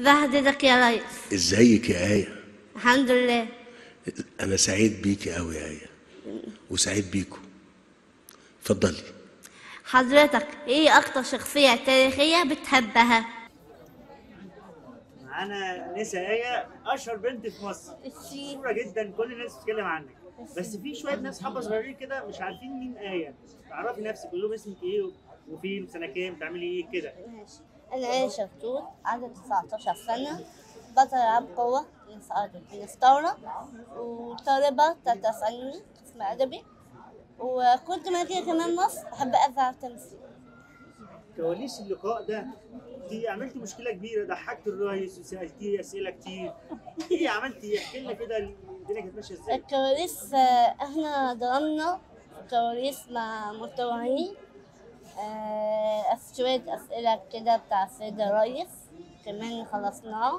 ازي حضرتك يا ريس ازيك يا آية الحمد لله أنا سعيد بيكي أوي يا آية وسعيد بيكو اتفضلي حضرتك ايه اكتر شخصية تاريخية بتحبها معانا نسا آية أشهر بنت في مصر مشهورة جدا كل الناس بتتكلم عنك بس في شوية ناس حبة صغيرين كده مش عارفين مين آية تعرفي نفسك قول لهم اسمك إيه وفين سنة كام بتعملي إيه كده ماشي أنا آية شطور عندي 19 سنة بطل ألعاب قوة من الثورة وطالبة تالتة ثانوي قسم أدبي وكنت ما أجي كمان مصر أحب أزرع تمثيل كواليس اللقاء ده انت عملتي مشكله كبيره ضحكت الرئيس وسالتيه اسئله كتير ايه عملتي احكي لنا كده الدنيا كانت ماشيه ازاي الكواليس آه، احنا ضربنا كواليس مع متطوعين آه، أس- شوية أسئلة كده بتاع السيد الرئيس كمان خلصناه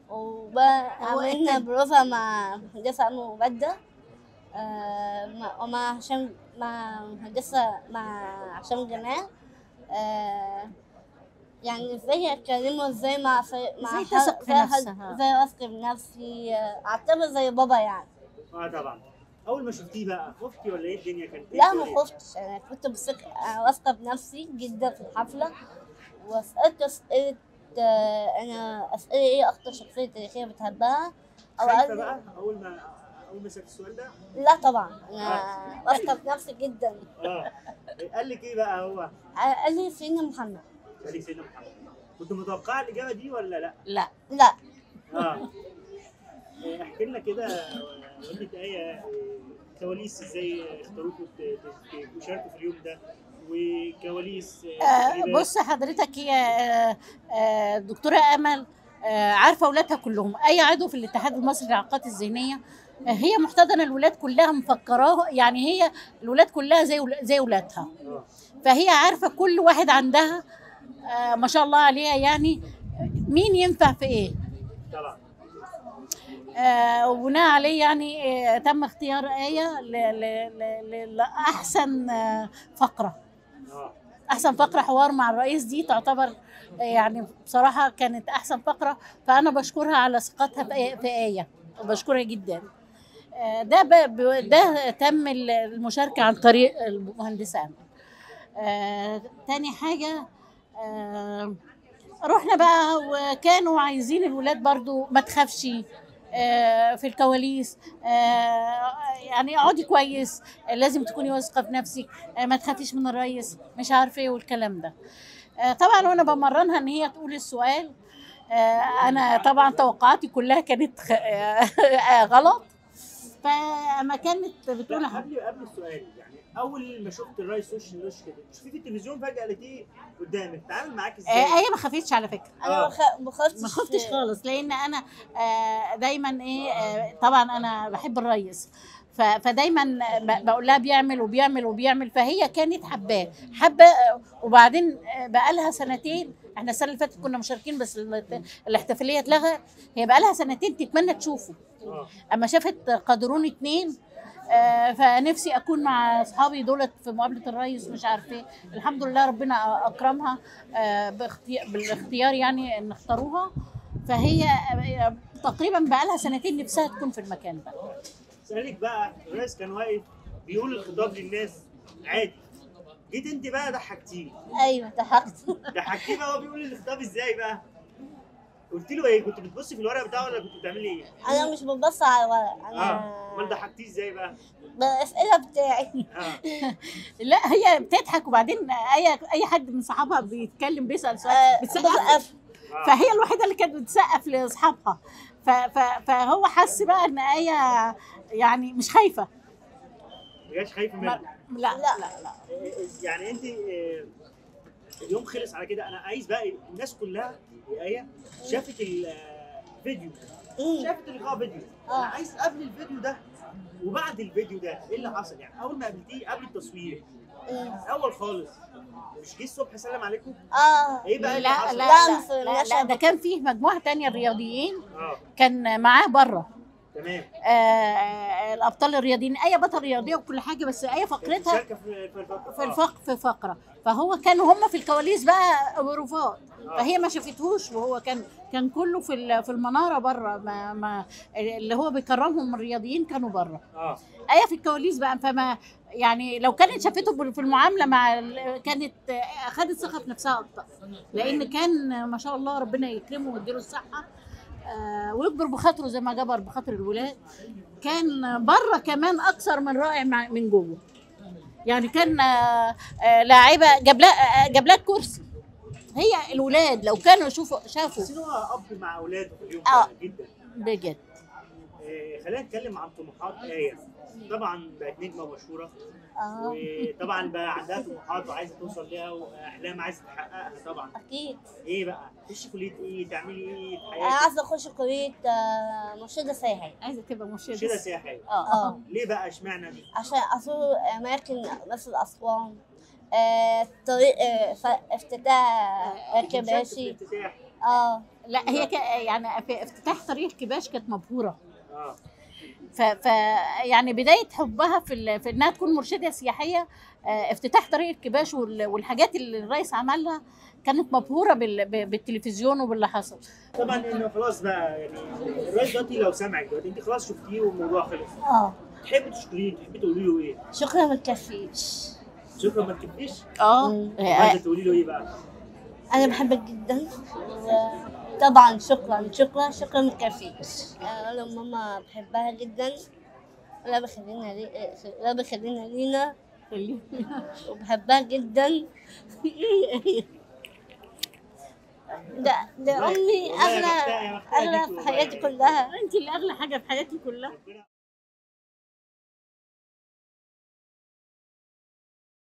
وعملنا بروفا مع مهندسة أم مبدة آه، مع- ومع هشام مع مهندسة مع هشام جمال آه، يعني ازاي يتكلموا ازاي مع في مع ازاي حد- تثق في زي حد- نفسها. ازاي اثق بنفسي آه، اعتبر زي بابا يعني اه طبعا اول ما شفتيه بقى خفتي ولا ايه الدنيا كانت إيه لا الدنيا؟ ما خفتش انا كنت بثق آه، واثقه بنفسي جدا في الحفله وسالت اسئله آه، انا اسئله ايه اكتر شخصيه تاريخيه بتحبها او خايفه قال بقى اول ما اول ما سالت السؤال ده لا طبعا انا واثقه بنفسي جدا اه قال لك ايه بقى هو؟ آه، قال لي سيدنا محمد قال لك سيدنا محمد كنت متوقعه الاجابه دي ولا لا؟ لا لا اه إيه، احكي لنا كده والدة آية كواليس ازاي اختاروكوا ت- ت- تشاركوا في اليوم ده وكواليس آه، تدريبات. بص حضرتك هي آه، آه، دكتورة أمل آه، عارفة أولادها كلهم أي عضو في الاتحاد المصري للإعاقات الذهنية آه، هي محتضنة الولاد كلها مفكراه يعني هي الولاد كلها زي ول- زي ولادها اه فهي عارفة كل واحد عندها آه، ما شاء الله عليها يعني مين ينفع في إيه طبعا آه، وبناء عليه يعني آه، تم اختيار آية ل- ل- ل- لأحسن آه، فقرة اه احسن فقره حوار مع الرئيس دي تعتبر يعني بصراحه كانت احسن فقره فانا بشكرها على ثقتها في في ايه وبشكرها جدا آه، ده ب- ب- ده تم المشاركه عن طريق المهندسه امل آه، تاني حاجه آه، رحنا بقى وكانوا عايزين الولاد برضو ما تخافش آه، في الكواليس آه، يعني اقعدي كويس آه، لازم تكوني واثقه في نفسك آه، ما تخافيش من الرئيس مش عارفه ايه والكلام ده آه، طبعا وانا بمرنها ان هي تقول السؤال آه، انا طبعا توقعاتي كلها كانت خ- آه، غلط فما كانت بتقول لا قبل قبل السؤال يعني اول ما شفت الرئيس وش لوش كده شفتيه في التلفزيون فجاه لقيتيه قدامك تعامل معاك ازاي؟ آه، ايه ما خافتش على فكره انا آه. ما خ- ما خفتش ما خفتش خالص لان انا آه، دايما ايه آه، طبعا انا بحب الريس ف- فدايما ب- بقول لها بيعمل وبيعمل وبيعمل فهي كانت حباه حبه آه، وبعدين آه، بقى لها سنتين احنا السنه اللي فاتت كنا مشاركين بس ال- الاحتفاليه اتلغى هي بقى لها سنتين تتمنى تشوفه اه اما شافت قادرون اتنين آه، فنفسي اكون مع اصحابي دولت في مقابله الرئيس مش عارفه ايه الحمد لله ربنا اكرمها آه، باختي- بالاختيار يعني ان اختاروها فهي آه، تقريبا بقى لها سنتين نفسها تكون في المكان ده سألك بقى الرئيس كان واقف بيقول الخطاب للناس عادي جيت انت بقى ضحكتيه ايوه ضحكت ضحكتيه بقى هو بيقول الخطاب ازاي بقى؟ قلت له ايه كنت بتبصي في الورق بتاعه ولا كنت بتعملي ايه؟ انا مش ببص على الورق انا اه امال ضحكتيه ازاي بقى؟ بالاسئله بتاعي اه لا هي بتضحك وبعدين اي اي حد من صحابها بيتكلم بيسال سؤال آه، بتسقف بسقف آه. فهي الوحيده اللي كانت بتسقف لاصحابها ف- ف- فهو حس بقى ان ايه يعني مش خايفه ما جاش خايفه ما- منك لا لا لا, لا. يعني انت آه، اليوم خلص على كده انا عايز بقى الناس كلها يا ايه شافت الفيديو مم. شافت اللقاء فيديو آه. انا عايز قبل الفيديو ده وبعد الفيديو ده ايه اللي حصل يعني اول ما قابلتيه قبل التصوير مم. اول خالص مش جه الصبح سلم عليكم اه ايه بقى لا اللي لا حصل لا, لا، لا, مش- لا, مش لا ده كان فيه مجموعه تانية الرياضيين اه كان معاه بره تمام آه الابطال الرياضيين ايه بطل رياضيه وكل حاجه بس ايه فقرتها شاركه في في الفقره في الفق في فقره فهو كانوا هم في الكواليس بقى بروفات فهي ما شافتهوش وهو كان كان كله في ال- في المناره بره ما ما اللي هو بيكرمهم الرياضيين كانوا بره اه ايه في الكواليس بقى فما يعني لو كانت شافته بال- في المعامله مع ال- كانت آه، اخذت ثقه في نفسها اكتر لان كان آه، ما شاء الله ربنا يكرمه ويديله الصحه آه، ويكبر بخاطره زي ما جبر بخاطر الولاد كان بره كمان اكثر من رائع مع- من جوه يعني كان آه، آه، لاعيبه جاب لها آه، جاب لها كرسي هي الولاد لو كانوا شوفوا شافوا بس هو اب مع اولاده في اليوم آه. ده جدا بجد آه، خلينا نتكلم عن طموحات ايه طبعا بقت نجمه مشهوره اه وطبعا بقى عندها طموحات وعايزه توصل ليها واحلام عايزه تحققها طبعا اكيد ايه بقى تخشي كليه ايه تعملي ايه في انا حياتك عايزه اخش كليه آه، مرشده سياحيه عايزه تبقى مرشده مرشده سياحيه اه ليه بقى اشمعنى دي عشان ازور اماكن مثل اسوان آه، طريق آه، ف- افتتاح شاركة في كباشي الافتتاح اه لا هي ك... يعني في افتتاح طريق كباش كانت مبهوره اه ف... ف يعني بدايه حبها في ال... في انها تكون مرشده سياحيه آه، افتتاح طريق الكباش وال... والحاجات اللي الرئيس عملها كانت مبهوره بال... ب- بالتلفزيون وباللي حصل طبعا انه خلاص بقى يعني الرئيس دلوقتي لو سمعك دلوقتي انت خلاص شفتيه والموضوع خلص اه تحبي تشكريه تحبي تقولي له ايه شكرا ما تكفيش شكرا ما تكفيش اه مم. عايزه تقولي له ايه بقى انا بحبك جدا طبعا شكرا شكرا شكرا ما تكفيش انا ماما بحبها جدا لا بخلينا لي... لا بخلينا لينا وبحبها جدا ده ده امي والله يا اغلى بختها- يا بختها اغلى بيكي في حياتي والله. كلها انت اللي اغلى حاجه في حياتي كلها ربنا